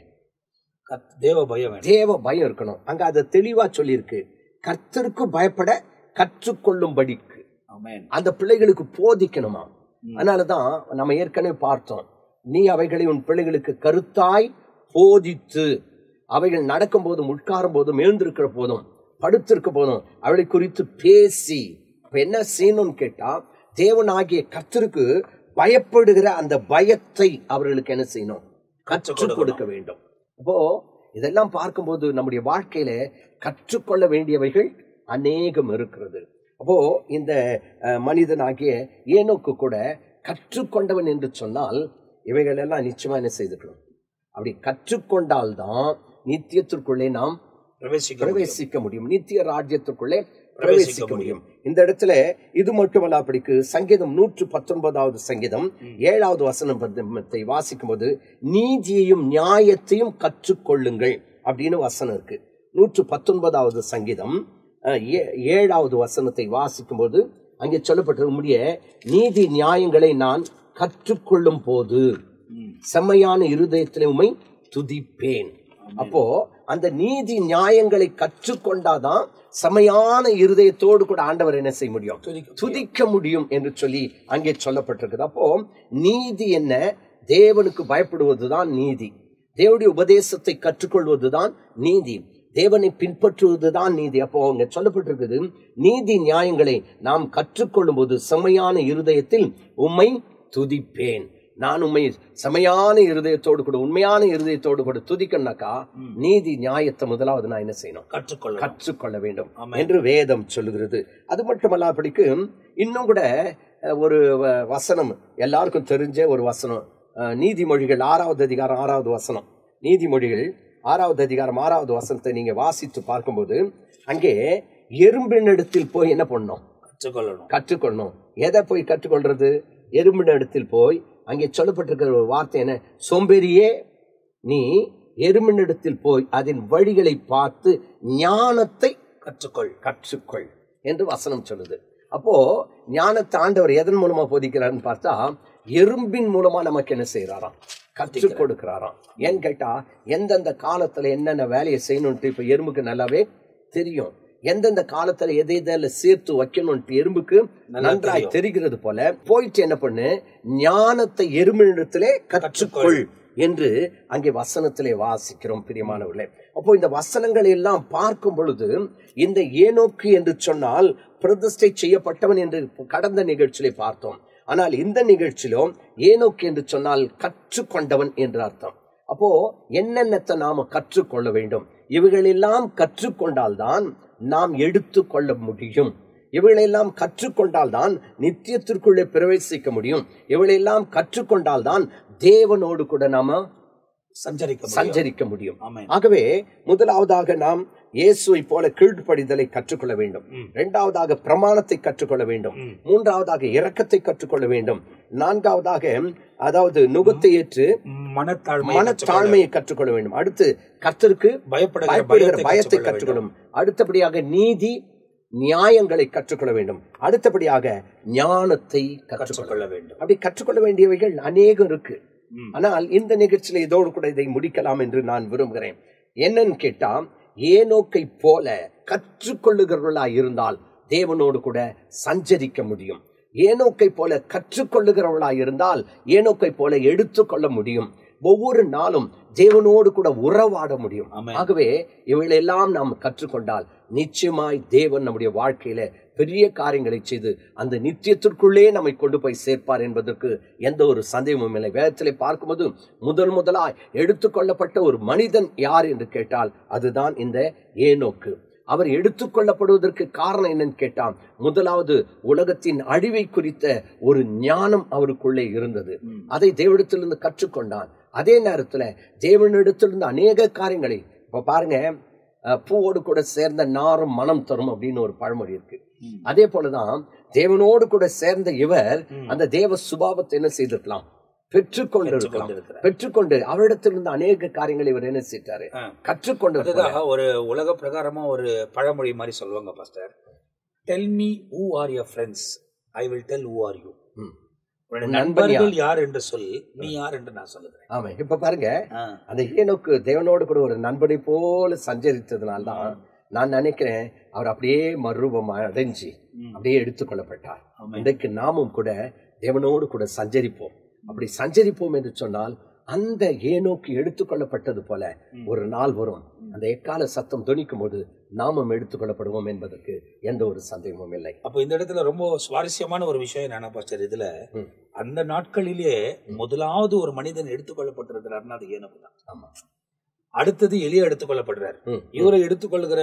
கத் தேவ பயம் வேணும் தேவ பயம் இருக்கணும் அங்க அதை தெளிவா சொல்லியிருக்கு கர்த்தருக்கு பயப்பட கற்றுக்கொள்ளும்படிக்கு அமேன் அந்த பிள்ளைகளுக்கு போதிக்கணுமா அதனாலதான் நம்ம ஏற்கனவே பார்த்தோம் நீ அவைகளை உன் பிள்ளைகளுக்கு கருத்தாய் போதித்து அவைகள் நடக்கும் போதும் உட்காரும் போதும் எழுந்திருக்கிற போதும் படுத்திருக்க போதும் அவளை குறித்து பேசி அப்ப என்ன செய்யணும்னு கேட்டா தேவனாகிய கர்த்தருக்கு பயப்படுகிற அந்த பயத்தை அவர்களுக்கு என்ன செய்யணும் கற்றுக் கொடுக்க வேண்டும் அப்போ இதெல்லாம் பார்க்கும்போது நம்முடைய வாழ்க்கையில கற்றுக்கொள்ள வேண்டியவைகள் அநேகம் இருக்கிறது அப்போ இந்த அஹ், மனிதனாகிய ஏனோக்கு கூட கற்றுக்கொண்டவன் என்று சொன்னால் இவைகள் எல்லாம் நிச்சயமா என்ன செய்துக்கணும் அப்படி கற்றுக்கொண்டால்தான் நித்தியத்திற்குள்ளே நாம் பிரவேசிக்க பிரவேசிக்க முடியும் நித்திய ராஜ்யத்துக்குள்ளே பிரவேசிக்க பிரவேசிக்க முடியும் இந்த இடத்துல இது மட்டுமல்ல அப்படிக்கு சங்கீதம் நூற்று பத்தொன்பதாவது சங்கீதம் ஏழாவது வசனத்தை வாசிக்கும் போது நீதியையும் நியாயத்தையும் கற்றுக்கொள்ளுங்கள் அப்படின்னு வசனம் இருக்கு நூற்று பத்தொன்பதாவது சங்கீதம் அஹ், ஏ- ஏழாவது வசனத்தை வாசிக்கும் போது அங்கே சொல்லப்பட்டிருக்க நீதி நியாயங்களை நான் கற்றுக்கொள்ளும் போது ம். செம்மையான இருதயத்திலே உமை துதிப்பேன் அப்போ அந்த நீதி நியாயங்களை கற்றுக்கொண்டாதான் செமையான இருதயத்தோடு கூட ஆண்டவர் என்ன செய்ய முடியும் துதிக்க துதிக்க முடியும் என்று சொல்லி அங்கே சொல்லப்பட்டிருக்குது அப்போ நீதி என்ன தேவனுக்கு பயப்படுவதுதான் நீதி தேவனுடைய உபதேசத்தை கற்றுக்கொள்வதுதான் நீதி தேவனை பின்பற்றுவதுதான் நீதி அப்போ அங்க சொல்லப்பட்டிருக்குது நீதி நியாயங்களை நாம் கற்றுக்கொள்ளும் போது செம்மையான இருதயத்தில் உம்மை துதிப்பேன் நான் உண்மை செமையான இருதயத்தோடு கூட உண்மையான இருதயத்தோடு கூட துதிக்கணும்னாக்கா நீதி நியாயத்தை முதலாவது நான் என்ன செய்யணும் கற்றுக்கொள்ள கற்றுக்கொள்ள வேண்டும் ஆமென். என்று வேதம் சொல்லுகிறது அது மட்டுமல்ல அப்படிக்கு இன்னும் கூட அஹ், ஒரு வ- வசனம் எல்லாருக்கும் தெரிஞ்ச ஒரு வசனம் அஹ், நீதிமொழிகள் ஆறாவது அதிகாரம் ஆறாவது வசனம் நீதிமொழிகள் ஆறாவது அதிகாரம் ஆறாவது வசனத்தை நீங்க வாசித்து பார்க்கும்போது அங்கே எறும்பினிடத்தில் போய் என்ன பண்ணணும் கற்றுக்கொள்ளணும் கற்றுக்கொள்ளணும் எதை போய் கற்றுக்கொள்றது எறும்பினிடத்தில் போய் அங்கே சொல்லப்பட்டிருக்கிற ஒரு வார்த்தை என்ன சோம்பேறியே நீ எறும்பினிடத்தில் போய் அதன் வழிகளை பார்த்து ஞானத்தை கற்றுக்கொள் கற்றுக்கொள் என்று வசனம் சொல்லுது அப்போ ஞானத்தை ஆண்டவர் எதன் மூலமா போதிக்கிறாருன்னு பார்த்தா எறும்பின் மூலமா நமக்கு என்ன செய்யறாராம் கற்றுக் கொடுக்கிறாராம் ஏன்னு கேட்டா எந்தெந்த காலத்துல என்னென்ன வேலையை செய்யணும்ட்டு இப்ப எறும்புக்கு நல்லாவே தெரியும் எந்தெந்த காலத்துல எதை எதில் சேர்த்து வைக்கணும்ட்டு எறும்புக்கு நன்றாய் தெரிகிறது போல போயிட்டு என்ன பண்ணு ஞானத்தை எறும்பினிடத்திலே கற்றுக்கொள் என்று அங்கே வசனத்திலே வாசிக்கிறோம் பிரியமானவர்களே அப்போ இந்த வசனங்களை எல்லாம் பார்க்கும் பொழுது இந்த ஏனோக்கு என்று சொன்னால் பிரதிஷ்டை செய்யப்பட்டவன் என்று கடந்த நிகழ்ச்சியிலே பார்த்தோம் ஆனால் இந்த நிகழ்ச்சியிலும் ஏனோக்கு என்று சொன்னால் கற்றுக்கொண்டவன் என்று அர்த்தம் அப்போ என்னென்னத்தை நாம கற்றுக்கொள்ள வேண்டும் இவைகளெல்லாம் கற்றுக்கொண்டால்தான் நாம் எடுத்துக்கொள்ள முடியும் இவைகளெல்லாம் கற்றுக்கொண்டால்தான் நித்தியத்திற்குள்ளே பிரவேசிக்க முடியும் இவைகளெல்லாம் கற்றுக்கொண்டால்தான் தேவனோடு கூட நாம சஞ்சரிக்க முடியும். சஞ்சரிக்க முடியும் ஆமென். ஆகவே முதலாவதாக நாம் இயேசுவை போல கீழ்ப்படிதலை கற்றுக்கொள்ள வேண்டும் இரண்டாவதாக பிரமாணத்தை கற்றுக்கொள்ள வேண்டும் மூன்றாவதாக இரக்கத்தை கற்றுக்கொள்ள வேண்டும் நான்காவதாக அதாவது நுகத்தை ஏற்று மனத்தாழ்மை மனத்தாழ்மையை கற்றுக்கொள்ள வேண்டும் அடுத்து கர்த்தருக்கு பயப்படுகிற பயப்படுகிற பயத்தை பயத்தை கற்றுக்கொள்ள கற்றுக்கொள்ளும் அடுத்தபடியாக நீதி நியாயங்களை கற்றுக்கொள்ள வேண்டும் அடுத்தபடியாக ஞானத்தை கற்றுக்கொள்ள கற்றுக்கொள்ள வேண்டும் அப்படி கற்றுக்கொள்ள வேண்டியவைகள் அநேகம் இருக்கு ம். ஆனால் இந்த நிகழ்ச்சியில இதோடு கூட இதை முடிக்கலாம் என்று நான் விரும்புகிறேன் என்னன்னு கேட்டா ஏனோக்கை போல கற்றுக்கொள்ளுகிறவர்களா இருந்தால் தேவனோடு கூட சஞ்சரிக்க முடியும் ஏனோக்கை போல கற்றுக்கொள்ளுகிறவர்களா இருந்தால் ஏனோக்கை போல எடுத்துக்கொள்ள முடியும் ஒவ்வொரு நாளும் தேவனோடு கூட உறவாட முடியும் ஆமென். ஆகவே இவைகளெல்லாம் நாம் கற்றுக்கொண்டால் நிச்சயமாய் தேவன் நம்முடைய வாழ்க்கையில பெரிய காரியங்களை செய்து அந்த நித்தியத்திற்குள்ளே நம்மை கொண்டு போய் சேர்ப்பார் என்பதற்கு எந்த ஒரு சந்தேகமும் இல்லை வேதத்திலே பார்க்கும்போது முதல் முதலாய் எடுத்துக்கொள்ளப்பட்ட ஒரு மனிதன் யார் என்று கேட்டால் அதுதான் இந்த ஏனோக்கு அவர் எடுத்துக்கொள்ளப்படுவதற்கு காரணம் என்னன்னு கேட்டான் முதலாவது உலகத்தின் அழிவை குறித்த ஒரு ஞானம் அவருக்குள்ளே இருந்தது ம். அதை தேவனிடத்திலிருந்து கற்றுக்கொண்டான் அதே நேரத்துல தேவனிடத்திலிருந்து அநேக காரியங்களை இப்ப பாருங்க அஹ், பூவோடு கூட சேர்ந்த நாரும் மனம் தரும் அப்படின்னு ஒரு பழமொழி இருக்கு ம். அதே போலதான் தேவனோடு கூட சேர்ந்த இவர் ம். அந்த தேவ சுபாவத்தை என்ன செய்திருக்கலாம் பெற்றுக்கொண்டு இருக்கலாம் பெற்றுக்கொண்டிருக்கிறார். பெற்றுக்கொண்டு அவரிடத்திலிருந்து அநேக காரியங்களை இவர் என்ன செய்தாரு ஆ. கற்றுக்கொண்டு அதுதான் ஒரு உலக பிரகாரமா ஒரு பழமொழி மாதிரி சொல்லுவாங்க pastor tell me who are your friends I will tell who are you ம். உன்னுடைய உன் நண்பன் நண்பர்கள் யார் என்று சொல் நீ யார் என்று நான் சொல்லுகிறேன் ஆமா இப்ப பாருங்க ஆ. அந்த ஏனோக்கு தேவனோடு கூட ஒரு நண்பனை போல சஞ்சரித்ததுனால தான் நான் நினைக்கிறேன் அவர் அப்படியே மறுரூபம் அடைஞ்சு ம். அப்படியே எடுத்துக்கொள்ளப்பட்டார் ஆமென். இன்றைக்கு நாமும் கூட தேவனோடு கூட சஞ்சரிப்போம் அப்படி சஞ்சரிப்போம் என்று சொன்னால் அந்த ஏனோக்கு எடுத்துக்கொள்ளப்பட்டது போல ம். ஒரு நாள் வரும் அந்த எக்கால சத்தம் தொனிக்கும் போது நாமும் எடுத்துக்கொள்ளப்படுவோம் என்பதற்கு எந்த ஒரு சந்தேகமும் இல்லை அப்போ இந்த இடத்துல ரொம்ப சுவாரஸ்யமான ஒரு விஷயம் என்னன்னா பாஸ்டர் இதுல ம். அந்த நாட்களிலே முதலாவது ஒரு மனிதன் எடுத்துக்கொள்ளப்பட்டிருக்கிறாருன்னா அது ஏனோக்கு தான் ஆமா அடுத்தது எலியா எடுத்துக்கொள்ளப்படுறார் ம், ம். இவரை எடுத்துக்கொள்கிற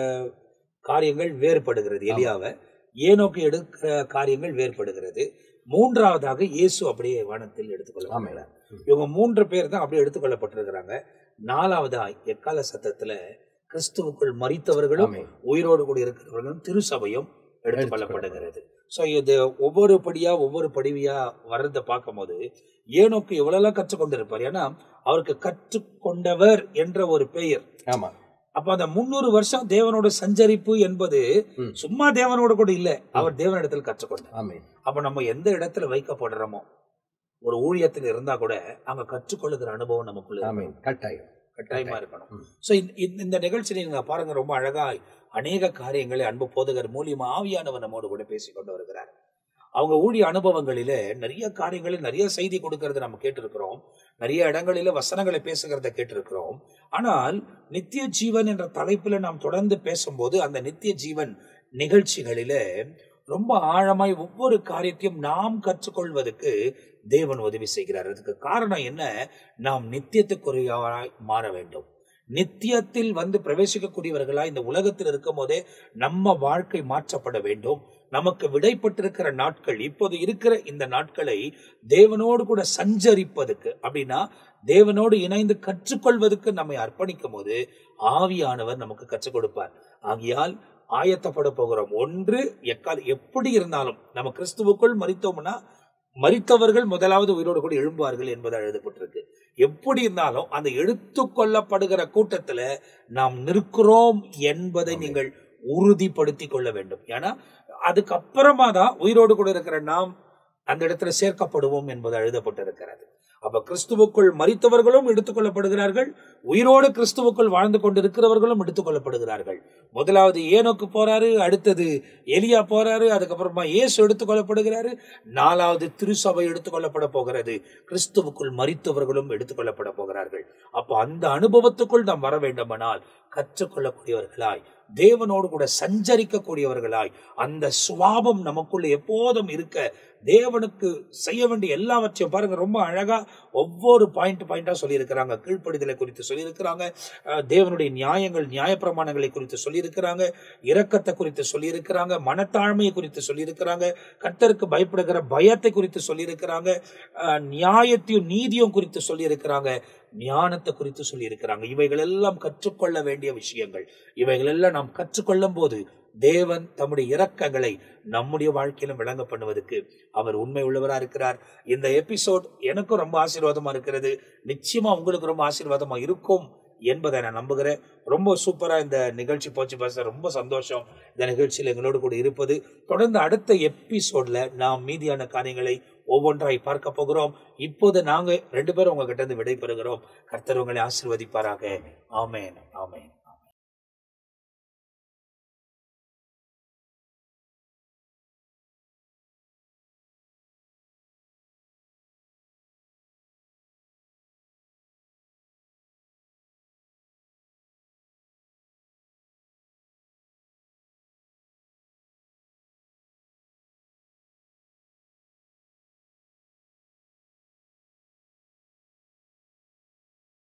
காரியங்கள் வேறுபடுகிறது எலியாவை ஏனோக்கு எடுக்கிற காரியங்கள் வேறுபடுகிறது மூன்றாவதாக இயேசு அப்படியே வானத்தில் எடுத்துக்கொள்ளப்படுகிறார் இவங்க மூன்று பேர் தான் அப்படியே எடுத்துக்கொள்ளப்பட்டிருக்கிறாங்க நாலாவதா எக்கால சத்தத்துல கிறிஸ்துவுக்குள் மறித்தவர்களும் ஆமென். உயிரோடு கூட இருக்கிறவர்களும் திருசபையும் எடுத்துக்கொள்ளப்படுகிறது சோ இது ஒவ்வொரு படியா ஒவ்வொரு படிவியா வர்றதை பார்க்கும்போது ஏனோக்கு எவ்வளவு கற்றுக்கொண்டிருப்பார் ஏன்னா அவருக்கு கற்றுக்கொண்டவர் என்ற ஒரு பெயர் ஆமா அப்ப அந்த முன்னூறு வருஷம் தேவனோட சஞ்சரிப்பு என்பது ம். சும்மா தேவனோட கூட இல்ல அவர் தேவனிடத்தில் கற்றுக்கொண்டார் ஆமென் அப்ப நம்ம எந்த இடத்துல வைக்கப்படுறோமோ ஒரு ஊழியத்தில் இருந்தா கூட அங்க கற்றுக்கொள்ளுகிற அனுபவம் நமக்குள்ள இருக்கணும். ஆமென் கட்டாயம் கட்டாயமா இருக்கணும் ம். சோ இந்த நிகழ்ச்சியில நீங்க பாருங்க ரொம்ப அழகாய் அநேக காரியங்களை அன்பு போதகர் மூலியமா ஆவியானவர் நம்மோடு கூட பேசிக் கொண்டு வருகிறார் அவங்க ஊழிய அனுபவங்களிலே நிறைய காரியங்களை நிறைய செய்தி கொடுக்கறத நம்ம கேட்டிருக்கிறோம் நிறைய இடங்களில வசனங்களை பேசுகிறத கேட்டிருக்கிறோம் ஆனால் நித்திய ஜீவன் என்ற தலைப்புல நாம் தொடர்ந்து பேசும்போது அந்த நித்திய ஜீவன் நிகழ்ச்சிகளிலே ரொம்ப ஆழமாய் ஒவ்வொரு காரியத்தையும் நாம் கற்றுக்கொள்வதற்கு தேவன் உதவி செய்கிறார் அதுக்கு காரணம் என்ன நாம் நித்தியத்துக்குரியவராய் மாற வேண்டும் நித்தியத்தில் வந்து பிரவேசிக்கக்கூடியவர்களா இந்த உலகத்தில் இருக்கும் போதே நம்ம வாழ்க்கை மாற்றப்பட வேண்டும் நமக்கு விடைப்பட்டிருக்கிற நாட்கள் இப்போது இருக்கிற இந்த நாட்களை தேவனோடு கூட சஞ்சரிப்பதுக்கு அப்படின்னா தேவனோடு இணைந்து கற்றுக்கொள்வதற்கு நம்மை அர்ப்பணிக்கும் போது ஆவியானவர் நமக்கு கற்றுக் கொடுப்பார் ஆகியால் ஆயத்தப்பட போகிறோம் ஒன்று எக்கால் எப்படி இருந்தாலும் நம்ம கிறிஸ்துவுக்குள் மறித்தோம்னா மறித்தவர்கள் முதலாவது உயிரோடு கூட எழும்புவார்கள் என்பது எழுதப்பட்டிருக்கு எப்படி இருந்தாலும் அந்த எடுத்துக்கொள்ளப்படுகிற கூட்டத்துல நாம் நிற்கிறோம் என்பதை நீங்கள் உறுதிப்படுத்திக் கொள்ள வேண்டும் ஏன்னா அதுக்கப்புறமா தான் உயிரோடு கூட இருக்கிற நாம் அந்த இடத்துல சேர்க்கப்படுவோம் என்பது எழுதப்பட்டிருக்கிறது அப்ப கிறிஸ்துவுக்குள் மறித்தவர்களும் எடுத்துக்கொள்ளப்படுகிறார்கள் உயிரோடு கிறிஸ்துவுக்குள் வாழ்ந்து கொண்டிருக்கிறவர்களும் எடுத்துக்கொள்ளப்படுகிறார்கள் முதலாவது ஏனோக்கு போறாரு அடுத்தது எலியா போறாரு அதுக்கப்புறமா இயேசு எடுத்துக்கொள்ளப்படுகிறாரு நாலாவது திருசபை எடுத்துக்கொள்ளப்பட போகிறது கிறிஸ்துவுக்குள் மறித்தவர்களும் எடுத்துக்கொள்ளப்பட போகிறார்கள் அப்ப அந்த அனுபவத்துக்குள் நாம் வர வேண்டுமானால் கற்றுக்கொள்ளக்கூடியவர்களாய் தேவனோடு கூட சஞ்சரிக்கக்கூடியவர்களாய் அந்த சுவாபம் நமக்குள்ள எப்போதும் இருக்க தேவனுக்கு செய்ய வேண்டிய எல்லாவற்றையும் பாருங்க ரொம்ப அழகா ஒவ்வொரு பாயிண்ட் பாயிண்டா சொல்லியிருக்கிறாங்க கீழ்ப்படிதலை குறித்து சொல்லியிருக்கிறாங்க அஹ், தேவனுடைய நியாயங்கள் நியாயப்பிரமாணங்களை குறித்து சொல்லியிருக்கிறாங்க இரக்கத்தை குறித்து சொல்லியிருக்கிறாங்க மனத்தாழ்மையை குறித்து சொல்லியிருக்கிறாங்க கர்த்தருக்கு பயப்படுகிற பயத்தை குறித்து சொல்லியிருக்கிறாங்க அஹ், நியாயத்தையும் நீதியும் குறித்து சொல்லியிருக்கிறாங்க ஞானத்தை குறித்து சொல்லியிருக்கிறாங்க இவைகள் எல்லாம் கற்றுக்கொள்ள வேண்டிய விஷயங்கள் இவைகள் எல்லாம் நாம் கற்றுக்கொள்ளும் போது தேவன் தம்முடைய இரக்கங்களை நம்முடைய வாழ்க்கையிலும் விளங்க பண்ணுவதற்கு அவர் உண்மை உள்ளவரா இருக்கிறார் இந்த எபிசோட் எனக்கும் ரொம்ப ஆசீர்வாதமா இருக்கிறது நிச்சயமா உங்களுக்கு ரொம்ப ஆசீர்வாதமா இருக்கும் என்பதை நான் நம்புகிறேன் ரொம்ப சூப்பரா இந்த நிகழ்ச்சி போச்சு பேச ரொம்ப சந்தோஷம் இந்த நிகழ்ச்சியில் எங்களோடு கூட இருப்பது தொடர்ந்து அடுத்த எபிசோட்ல நாம் மீதியான காரியங்களை ஒவ்வொன்றாய் பார்க்க போகிறோம் இப்போது நாங்க ரெண்டு பேரும் உங்ககிட்ட இருந்து விடை பெறுகிறோம் கர்த்தர் உங்களை ஆசீர்வதிப்பாராக ஆமேன் ஆமேன்